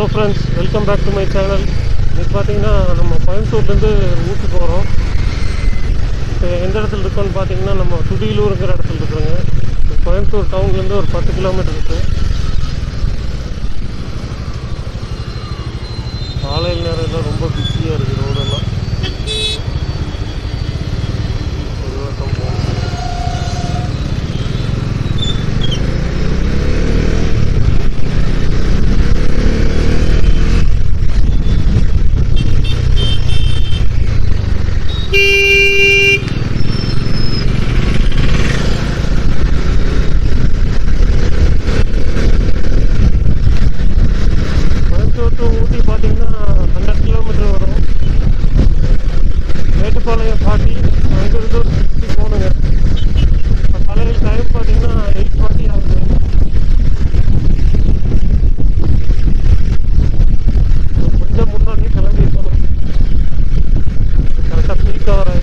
Hello friends welcome back to my channel இன்னைக்கு பார்த்தீங்கன்னா நம்ம கோயம்புத்தூர்லேருந்து ஊட்டி போகிறோம் இப்போ எந்த இடத்துல இருக்கோம்னு பார்த்தீங்கன்னா நம்ம துடியலூருங்கிற இடத்துல இருக்கிறோங்க இப்போ கோயம்புத்தூர் டவுன்லேருந்து ஒரு பத்து கிலோமீட்டர் இருக்குது காலையில் நேரத்தில் ரொம்ப பிஸியாக இருக்குது ரோடெல்லாம் ஒரு வட்டம் போகணும் கோயம்புத்தூர் டு ஊட்டி பார்த்தீங்கன்னா ஹண்ட்ரட் கிலோமீட்டர் வரும் மேட்டுப்பாளையம் ஃபார்ட்டி அங்கேருந்து ஒரு சிக்ஸ்டி போகணுங்க இப்போ காலையில் டைம் பார்த்தீங்கன்னா எயிட் ஃபார்ட்டி ஆகுது கொஞ்சம் முன்னாடியே கிளம்பி இருக்கணும் கரெக்டாக பீக் ஆகிற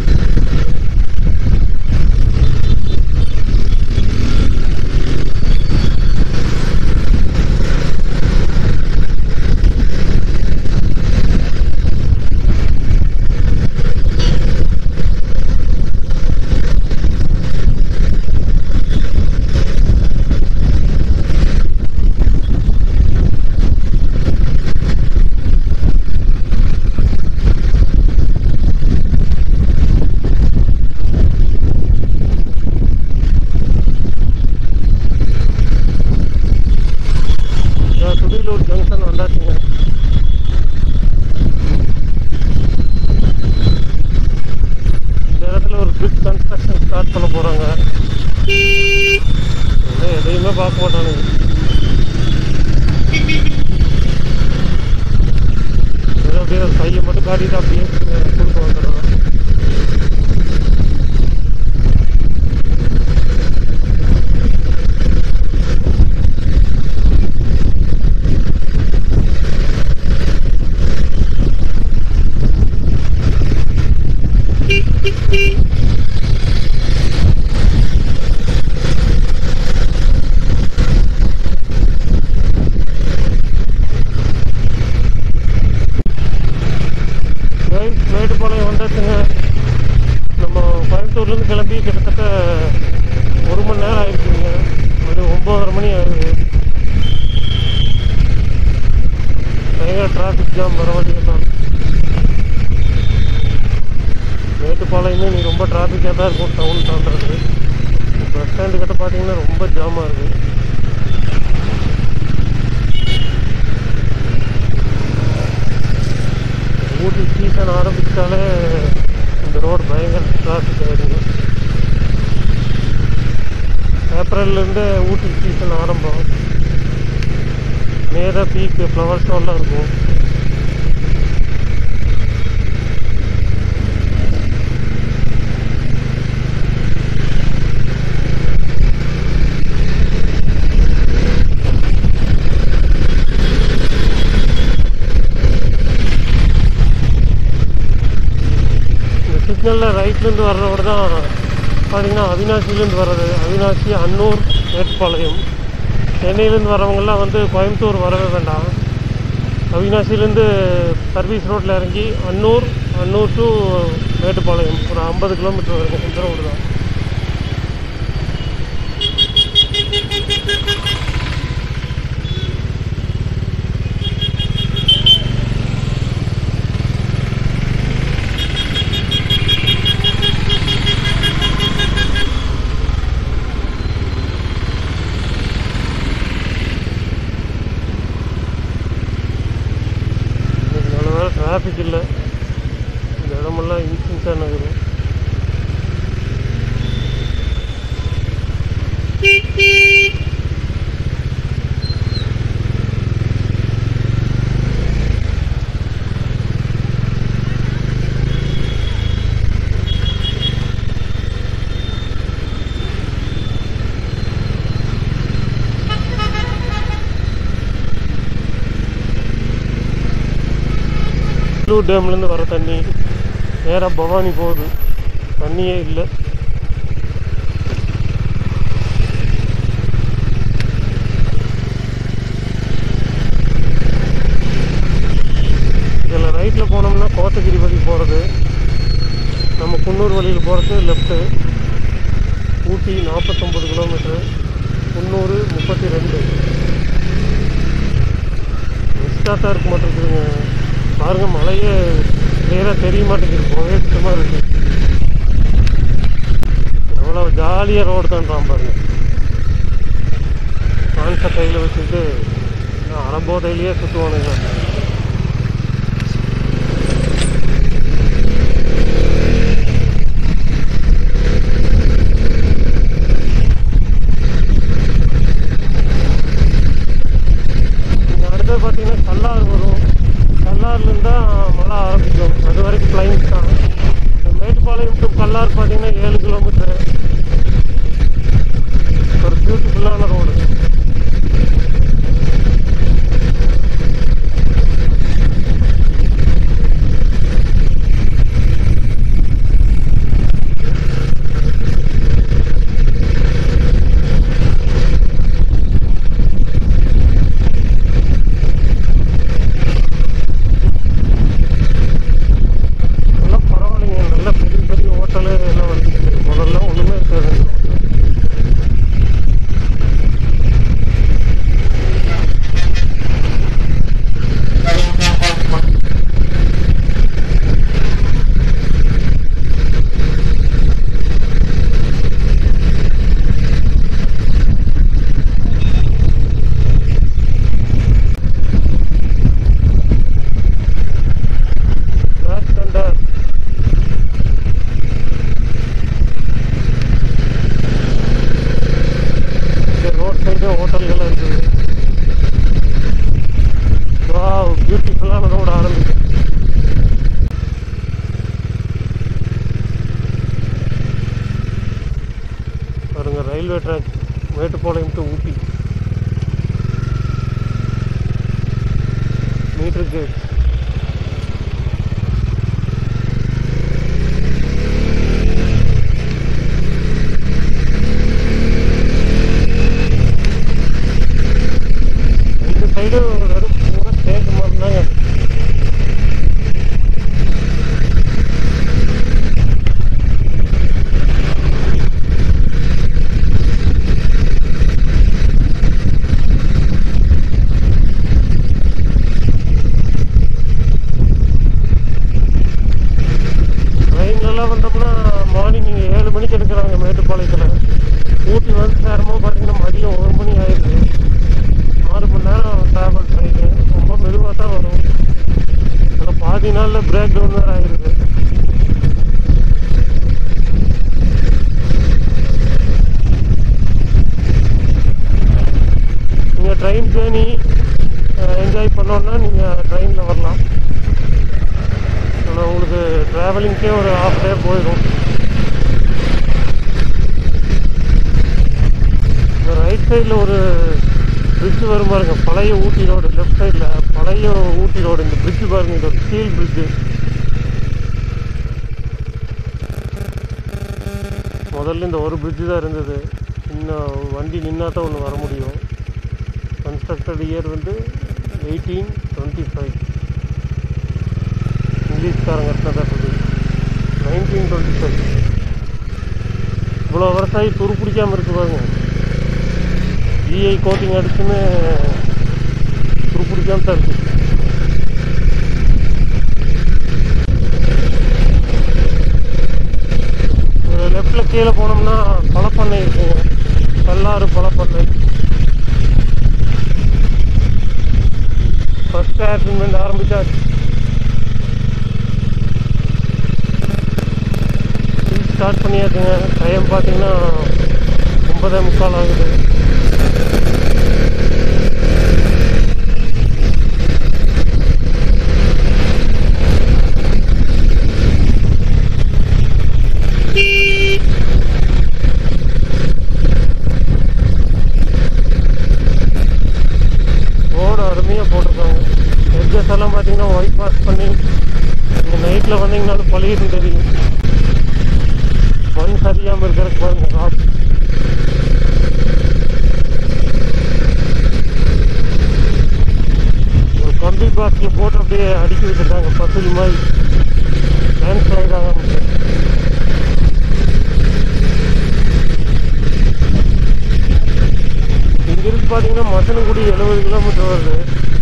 துடியலூர் ஜங்ஷன் வந்தாச்சுங்க இந்த இடத்துல ஒரு பிரிட்ஜ் கன்ஸ்ட்ரக்ஷன் ஸ்டார்ட் பண்ண போகிறாங்க எதையுமே பார்க்க மாட்டானுங்க ஏதோ அப்படியே ஒரு கையை மட்டும் காட்டிட்டு அப்படியே கொடுக்க வந்துடுறோம் மே- மேட்டுப்பாளையம் வந்தாச்சுங்க நம்ம கோயம்புத்தூர்லேருந்து கிளம்பி கிட்டத்தட்ட ஒரு மணி நேரம் ஆயிடுச்சுங்க ஒரு ஒம்பதரை மணி ஆகுது பயங்கர டிராஃபிக் ஜாம் வர வழியெல்லாம் மேட்டுப்பாளையமே நீ ரொம்ப டிராஃபிக்காக தான் இருக்கும் டவுன் தாண்டறது பஸ் ஸ்டாண்டு கிட்ட பார்த்தீங்கன்னா ரொம்ப ஜாமாக இருக்குது ஊட்டி சீசன் ஆரம்பித்தாலே இந்த ரோடு பயங்கர டிராஃபிக் ஆகிடுது ஏப்ரல்லேருந்து ஊட்டி சீசன் ஆரம்பம் மே தான் பீக்கு ஃப்ளவர் ஷோலாம் இருக்கும் இந்த சிக்னலில் ரைட்லேருந்து வர்ற ரோடு தான் பார்த்தீங்கன்னா அவினாசிலேருந்து வர்றது அவினாசி அன்னூர் மேட்டுப்பாளையம் சென்னையிலேருந்து வரவங்கெல்லாம் வந்து கோயம்புத்தூர் வரவே வேண்டாம் அவினாசிலேருந்து சர்வீஸ் ரோட்டில் இறங்கி அன்னூர் அன்னூர் டு மேட்டுப்பாளையம் ஒரு ஐம்பது கிலோமீட்டர் வரைக்கும் இந்த ரோடு தான் இன்னைக்கு நல்ல வேலை டிராஃபிக் இல்லை இந்த இடமெல்லாம் இன்சூரன்ஸாக நகரு கடலூர் டேம்லேருந்து வர தண்ணி நேராக பவானி போகுது தண்ணியே இல்லை கோத்தகிரி வழி போகிறது நம்ம குன்னூர் வழியில் போகிறது லெஃப்ட்டு ஊட்டி நாற்பத்தொம்பது கிலோமீட்ரு குன்னூர் முப்பத்தி ரெண்டு எக்ஸ்ட்ரா தான் இருக்க மாட்டேங்குதுங்க பாருங்க மழையே கிளியராக தெரிய மாட்டேங்குது போகவே சுத்தமாக இருக்கு எவ்வளோ ஜாலியாக ரோடு தான்றான் பாருங்க கான்சை கையில் வச்சுட்டு நான் அறம்போதையிலேயே சுற்றுவானுங்க இங்கே அடுத்தது பார்த்தீங்கன்னா கல்லாறு வரும் கல்லாறுலேருந்து தான் மழை ஆரம்பிக்கும் அது வரைக்கும் பிளைன்ஸ் தான் இந்த மேட்டுப்பாளையம் டு கல்லாறு பார்த்தீங்கன்னா ஏழு கிலோமீட்டர் ஒரு பியூட்டிஃபுல்லான ரோடு நல்லா பரவாயில்லைங்க நல்ல பெரிய பெரிய ஹோட்டலு எல்லாம் வந்துருக்கு முதல்ல ஒன்றுமே இருக்காது Black Thunder இங்க ரோட் சைடு ஹோட்டல்கள் இருக்குது வாவ் பியூட்டிஃபுல்லான ரோடு ஆரம்பிக்கும் பாருங்க railway track Mettupalayam to Ooty metre gate இந்த சைடு வெறும் பூரா தேக்கு மரம் தாங்க ட்ரெயின்லலாம் வந்தோம்னா மார்னிங் இங்கே ஏழு மணிக்கு எடுக்கிறாங்க மேட்டுப்பாளையத்தில் ஊட்டி வந்து சேரும்போது பார்த்தீங்கன்னா மதியம் ஒரு மணி ஆயிடுது ஆறு மணி நேரம் ட்ராவல் ட்ரெயின் ரொம்ப மெதுவாக தான் வரும் ஆனால் பாதி நாளில் பிரேக் டவுன் வேறு ஆகிடுது நீங்கள் ட்ரெயின் ஜேர்னி என்ஜாய் பண்ணோன்னா நீங்கள் ட்ரெயினில் வரலாம் ஆனால் உங்களுக்கு ட்ராவலிங்க்கே ஒரு ஹாஃப் டே போயிடும் இந்த ரைட் சைடில் ஒரு பிரிட்ஜ் வரும் பாருங்க பழைய ஊட்டி ரோடு லெஃப்ட் சைடில் பழைய ஊட்டி ரோடு இந்த பிரிட்ஜ் பாருங்க இது ஒரு ஸ்டீல் பிரிட்ஜு முதல்ல இந்த ஒரு பிரிட்ஜு தான் இருந்தது இன்னும் வண்டி நின்னா தான் ஒன்று வர முடியும் கன்ஸ்ட்ரக்டட் இயர் வந்து எயிட்டீன் டுவெண்ட்டி ஃபைவ் இங்கிலீஷ்காரங்க கட்டினதா சொல்லி நைன்டீன் டுவெண்ட்டி ஃபைவ் இவ்வளோ வருஷமாகி துரு பிடிக்காம இருக்கு பாருங்க ஜிஐ கோட்டிங் அடிச்சுன்னு துரு பிடிக்காம தான் இருக்கு லெஃப்டில் கீழே போனோம்னா பழப்பண்ணை இருக்குங்க கல்லாறு பழப்பண்ணை ஃபர்ஸ்ட் ஏர் ட்ரீட்மெண்ட் ஆரம்பிச்சாச்சு ஸ்டார்ட் பண்ணியாச்சுங்க டைம் பார்த்தீங்கன்னா ஒன்பதே முக்கால் ஆகுது ரோடு அருமையாக போட்டிருக்காங்க எட்ஜஸ் எல்லாம் பார்த்தீங்கன்னா ஒயிட் வாஷ் பண்ணி நீங்கள் நைட்டில் வந்தீங்கனாலும் பழையது தெரியும் மண் சரியாமல் இருக்கிறதுக்கு பாருங்க ராக் ஒரு கம்பி பாக்ஸில் போட்டு அப்படியே அடுக்கி வச்சுருக்காங்க பசுல் மாதிரி லேண்ட் ஸ்லைட் ஆக முடியும் இங்கிருந்து பார்த்தீங்கன்னா மசனகுடி எழுபது கிலோமீட்டர் வருது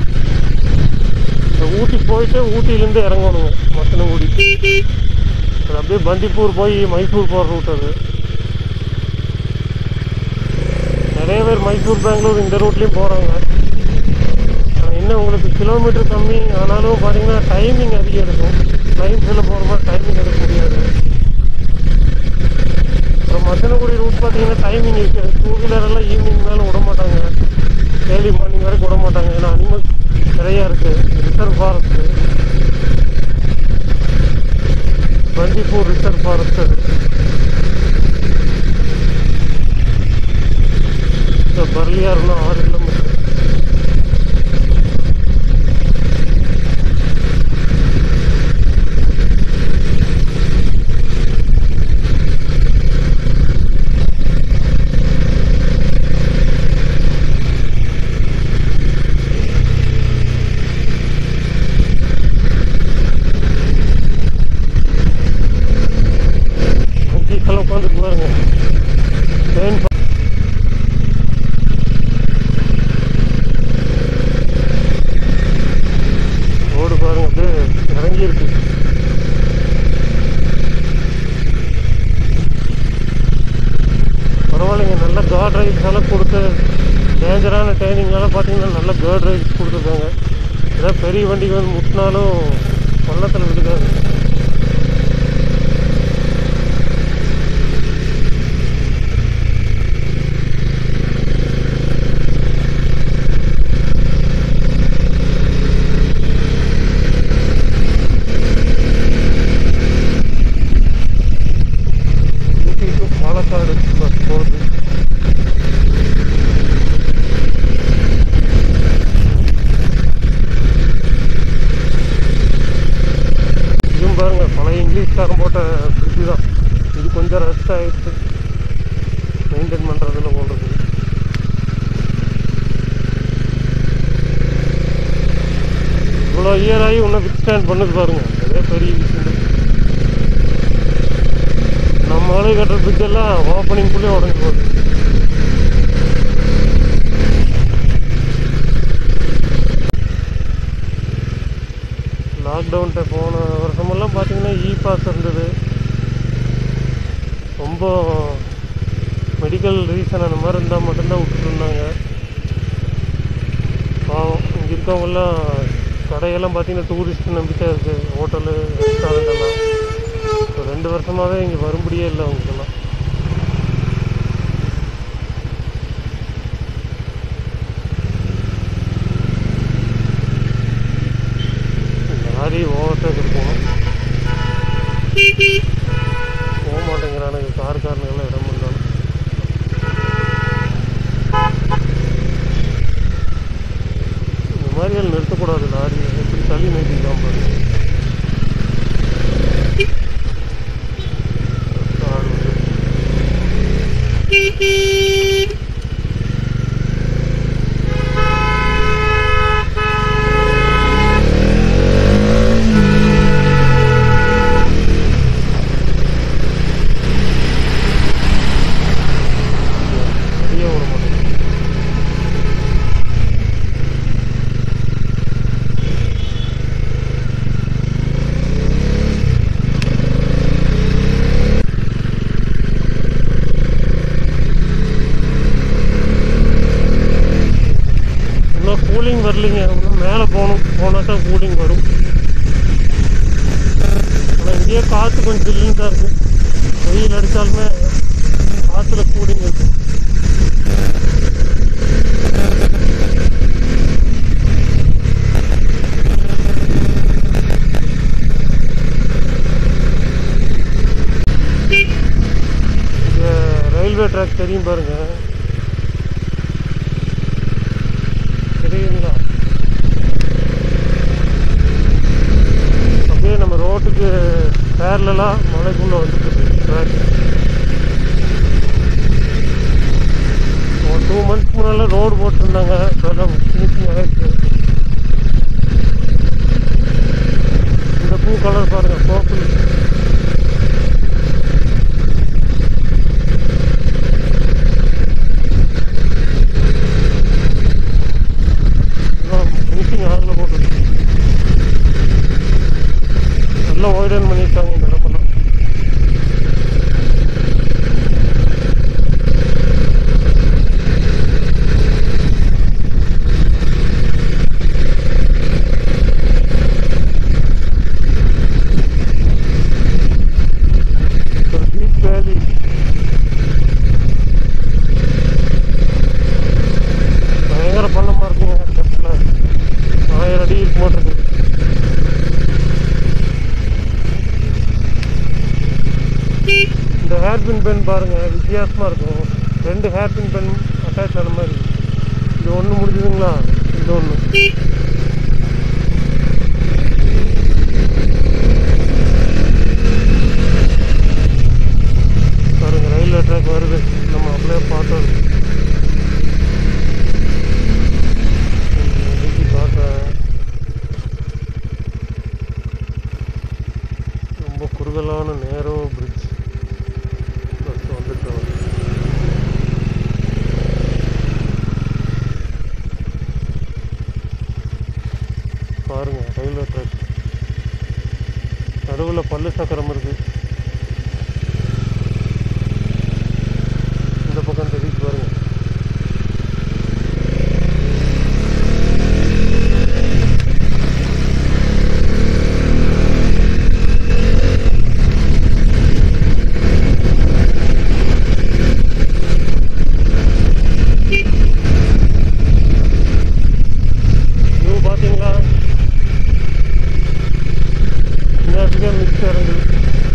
இந்த ஊட்டி போயிட்டு ஊட்டியிலேருந்து இறங்கணுங்க மசனகுடி அது அப்படியே பந்திப்பூர் போய் மைசூர் போகிற ரூட் அது நிறைய பேர் மைசூர் பெங்களூர் இந்த ரூட்லேயும் போகிறாங்க ஆனால் இன்னும் உங்களுக்கு கிலோமீட்டர் கம்மி ஆனாலும் பார்த்தீங்கன்னா டைமிங் அதிகம் இருக்கும் லைன்ஸில் போகிற மாதிரி டைமிங் எடுக்க முடியாது அப்புறம் மசனகுடி ரூட் பார்த்தீங்கன்னா டைமிங் இருக்குது டூ வீலர் எல்லாம் ஈவினிங் மேலே விட மாட்டாங்க ஏர்லி மார்னிங் வரைக்கும் விட மாட்டாங்க ஏன்னா அனிமல்ஸ் நிறையா இருக்குது reserve forest Bandipur reserve forest அது இந்த பர்லியார்னா ஆறு கிலோமீட்டர் கீழே உட்காந்துட்டு பாருங்க ட்ரெயின் ரோடு பாருங்க அப்படியே இறங்கி இருக்கு பரவாயில்லைங்க நல்ல கார்ட் ரைட்ஸ் எல்லாம் கொடுத்து டேஞ்சரான ட்ரைனிங்னால பார்த்தீங்கன்னா நல்ல கார்ட் ரைட்ஸ் கொடுத்துருக்காங்க ஏதாவது பெரிய வண்டிக்கு வந்து முட்டினாலும் பள்ளத்தில் விழுகாது ஊட்டி to பாலக்காடு பஸ் போகுது இதுவும் பாருங்க பழைய இங்கிலீஷ்காரன் போட்ட பிரிட்ஜு தான் இது கொஞ்சம் ரஸ்ட் ஆயிடுச்சு மெயின்டைன் பண்ணுறதுல போடுறது இவ்வளோ இயர் ஆகி இன்னும் வித் ஸ்டாண்ட் பண்ணுது பாருங்க அதே பெரிய விஷயம் நம்ம ஆளு கட்டுற பிரிட்ஜ் எல்லாம் ஓப்பனிங்குள்ளே உடஞ்சி போகுது லாக்டவுன்ட்ட போன வருஷமெல்லாம் பார்த்தீங்கன்னா இ பாஸ் இருந்தது ரொம்ப மெடிக்கல் ரீசன் அந்த மாதிரி இருந்தால் மட்டும்தான் விட்டுருந்தாங்க பாவம் இங்கே இருக்கவங்கெல்லாம் கடையெல்லாம் பார்த்தீங்கன்னா டூரிஸ்ட் நம்பிக்கை இருக்குது ஹோட்டலு ரெஸ்டாரண்ட் எல்லாம் இப்போ ரெண்டு வருஷமாகவே இங்கே வரும்படியே இல்லை அவங்களுக்கெல்லாம் லாரி ஓவர்டேக் இருக்கும் போக மாட்டேங்கிறானுங்க கார் காரனுங்கெல்லாம் இடம் பண்ணாலும் இந்த மாதிரி எல்லாம் நிறுத்தக்கூடாது லாரி எப்படி தள்ளி நிறுத்திக்கலாம் பாருங்க கார் வந்து சரியா விட மாட்டேங்குது இன்னும் கூலிங் வரலைங்க இன்னும் மேலே போகணும் போனால் தான் கூலிங் வரும் ஆனால் இங்கேயே காற்று கொஞ்சம் ஜில்லுன்னு தான் இருக்கு வெயில் அடித்தாலுமே காற்றுல கூலிங் இருக்கு இங்க ரயில்வே ட்ராக் தெரியும் பாருங்க தெரியுங்களா அப்படியே நம்ம ரோட்டுக்கு பேரலாக மலைக்குள்ளே வந்துட்டு ட்ராக் ஒரு டூ மந்த்ஸ் முன்னால் ரோடு போட்டிருந்தாங்க இப்போதான் ஃபினிஷிங் ஆகிடுச்சு இந்த பூ கலர் பாருங்க சோப்பு பீஸ்ஃபுல் ஃபினிஷிங் ஆறில் போட்டு நல்லா ஒய்டன் பண்ணியிருக்காங்க இந்த இடமெல்லாம் ஒரு டீப் வேலி பயங்கர பள்ளமாக இருக்குங்க லெஃப்டில் ஆயிரம் அடி இருக்கு மாட்டிருக்கு இந்த ஹேர்பின் பென் பாருங்க வித்தியாசமாக இருக்கும் ரெண்டு ஹேர்பின் பென் அட்டாச் ஆன மாதிரி இது ஒன்று முடிஞ்சுதுங்களா இது ஒன்று பாருங்க ரயில்வே ட்ராக் வருது நம்ம அப்படியே பார்த்தோம் இன்னைக்கு பார்க்குறேன் ரொம்ப குறுகலான நேரோ பிரிட்ஜ் பஸ் வந்துட்டோம் பாருங்க ரயில்வே ட்ராக் நடுவில் பல்லு சக்கரம் இருக்கு இந்த பக்கம் தெரியுது பாருங்க வியூ பார்த்தீங்களா இந்நேரத்துக்கே மிக்ஸ் இறங்குது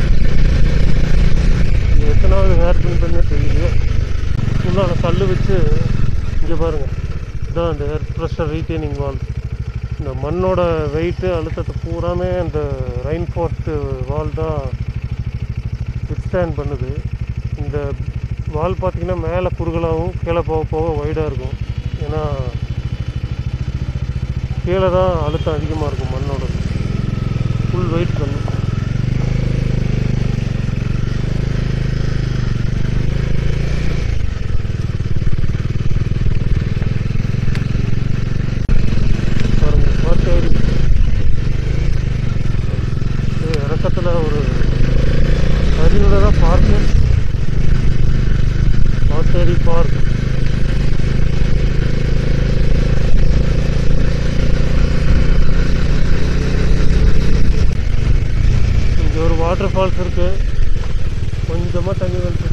இது எத்தனாவது ஹேர் பின் பண்ண தெரியலையே உள்ளான கல் வச்சு இங்கே பாருங்கள் இதுதான் அந்த ஏர் ப்ரெஷர் ரீட்டைனிங் வால் இந்த மண்ணோட வெயிட்டு அழுத்தத்தை பூராமே அந்த ரெயின்ஃபோர்ட் வால் தான் வித்ஸ்டாண்ட் பண்ணுது இந்த வால் பார்த்தீங்கன்னா மேலே குறுகலாகவும் கீழே போக போக வைடாக இருக்கும் ஏன்னா கீழே தான் அழுத்தம் அதிகமாக இருக்கும் மண்ணோட ஃபுல் வெயிட் பண்ணும் பாருங்க கோத்தேரி இது இறக்கத்தில் ஒரு அருகில் தான் பார்க்கு கோத்தேரி பார்க் இங்கே ஒரு வாட்டர் ஃபால்ஸ் இருக்கு கொஞ்சமாக தண்ணி வந்துருக்கு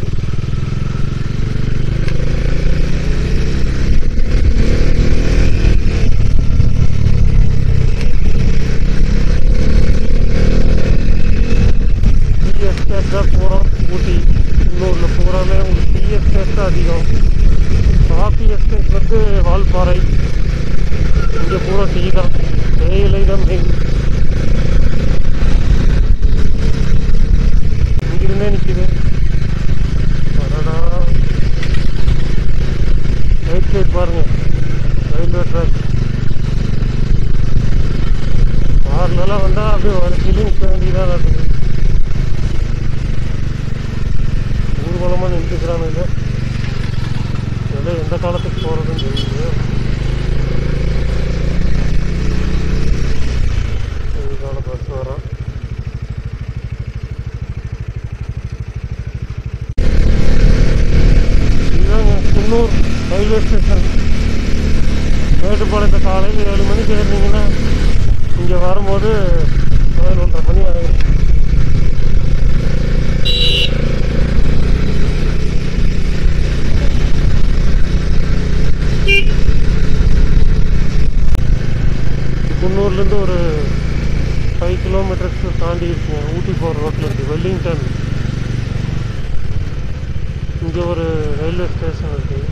டீ எஸ்டேட் தான் போகிறோம் ஊட்டி இன்னூரில் பூராமே உங்களுக்கு டீ எஸ்டேட் தான் அதிகம் காஃபி எஸ்டேட் வந்து வால்பாறை இங்கே பூரா டீ தான் தேயிலை தான் மெயின் இங்கிருந்தே நிற்கிது அடடா ரைட் சைட் பாருங்க ரயில்வே ட்ராக் கார்லலாம் வந்தால் அப்படியே ஒரு ஃபீலிங்ஸ் வேண்டியதான் இருக்குது ஊர்வலமாக நின்றுக்கிறானுங்க இதெல்லாம் எந்த காலத்துக்கு போகிறதுன்னு தெரியல இதுக்கான பஸ் வரோம் இதுதாங்க குன்னூர் ரயில்வே ஸ்டேஷன் மேட்டுப்பாளையத்தை காலையில் ஏழு மணிக்கு ஏறினீங்கன்னா இங்கே வரும்போது பதினொன்றரை மணி ஆகிடும் குன்னூர்லேருந்து ஒரு ஃபைவ் கிலோமீட்டர்ஸ் தாண்டி இருக்குங்க ஊட்டி போகிற ரோட்டில் இருக்குது வெல்லிங்டன் இங்கே ஒரு ரயில்வே ஸ்டேஷன் இருக்குது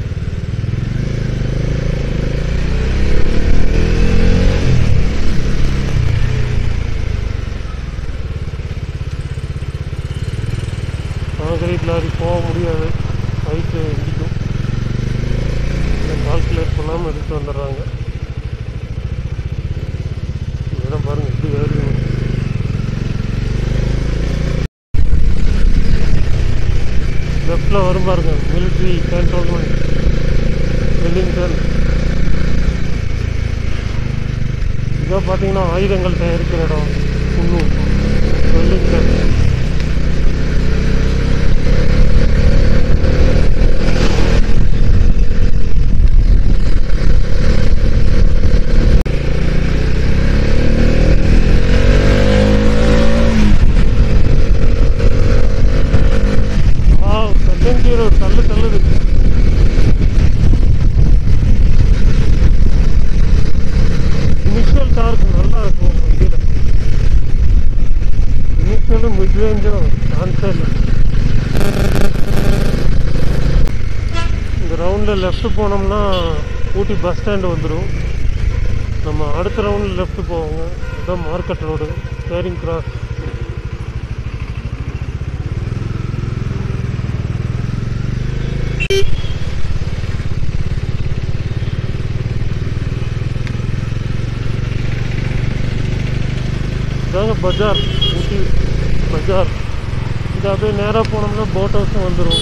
கான்கிரீட் லாரி போக முடியாது ஹைட்டு இடிக்கும் கால்குலேட் பண்ணாமல் எடுத்து வந்துடுறாங்க இடம் பாருங்க எப்படி ஏறி வருது. மேப்பில் வரும் பாருங்க மிலிட்ரி கேன்டோன்மெண்ட் வெல்லிங்டன் இதோ பார்த்தீங்கன்னா ஆயுதங்கள் தயாரிக்கிற இடம் குன்னூர் வெல்லிங்டன் ஆ செகண்ட் ஹீரோ தள்ளு தள்ளுது இனிஷியல் டார்க் நல்லா இருக்கும் வண்டியில் இனிஷியலும் மிட் ரேஞ்சும் சான்ஸே இல்லை இந்த ரவுண்டில் லெஃப்ட் போனோம்னா ஊட்டி பஸ் ஸ்டாண்டு வந்துடும் நம்ம அடுத்த ரவுண்டில் லெஃப்ட் போவோங்க இதுதான் மார்க்கெட் ரோடு கேரிங் கிராஸ் இதாங்க பஜார் ஊட்டி பஜார் இது அப்படியே நேராக போனோம்னா போட் ஹவுஸும் வந்துடும்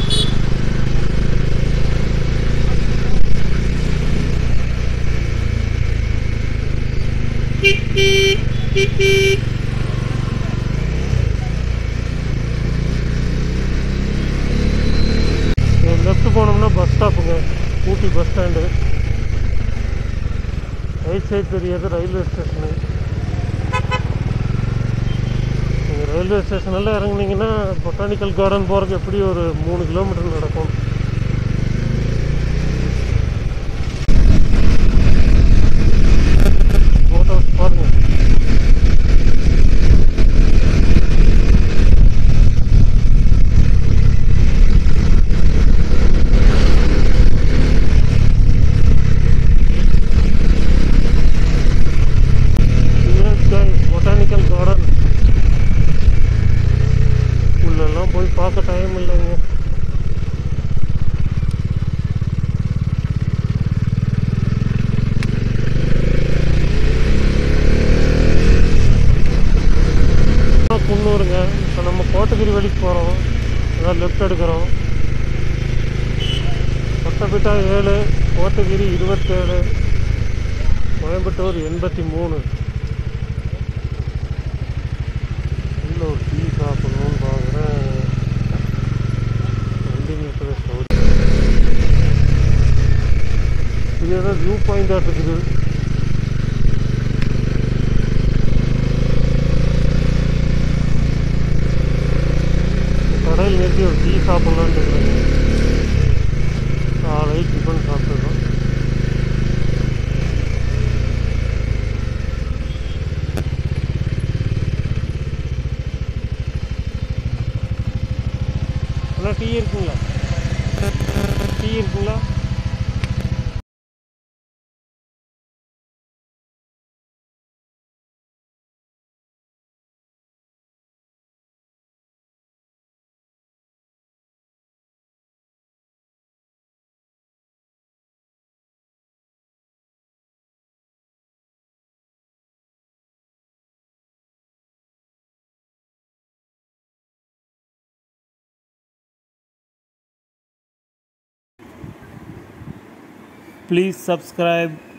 லெஃப்ட் போனோம்னா பஸ் ஸ்டாப்புங்க Ooty bus stand right side தெரியாது ரயில்வே ஸ்டேஷனு நீங்கள் ரயில்வே ஸ்டேஷனில் இறங்குனீங்கன்னா பொட்டானிக்கல் கார்டன் போகிறதுக்கு எப்படி ஒரு மூணு கிலோமீட்டர் நடக்கும் போட் ஹவுஸ் பாருங்க பொட்டானிக்கல் கார்டன் உள்ளெல்லாம் போய் பார்க்க டைம் இல்லைங்க குன்னூருங்க இப்போ நம்ம கோத்தகிரி வழிக்கு போகிறோம் அதான் லெஃப்ட் எடுக்கிறோம் கொட்டப்பிட்டா ஏழு கோத்தகிரி இருபத்தேழு கோயம்புத்தூர் எண்பத்தி மூணு உள்ள ஒரு டீ சாப்பிடணும்னு பார்க்குறேன் வண்டி நிறுத்துற சவுண்ட் இது ஏதோ வியூ பாயிண்டாக இருக்குது கடையில் நிறுத்தி ஒரு டீ சாப்பிட்லான்னு இருக்கிறேங்க காலை டிஃபன் சாப்பிட்டுருக்கோம் அண்ணா டீ இருக்குங்களா டீ இருக்குங்களா Please subscribe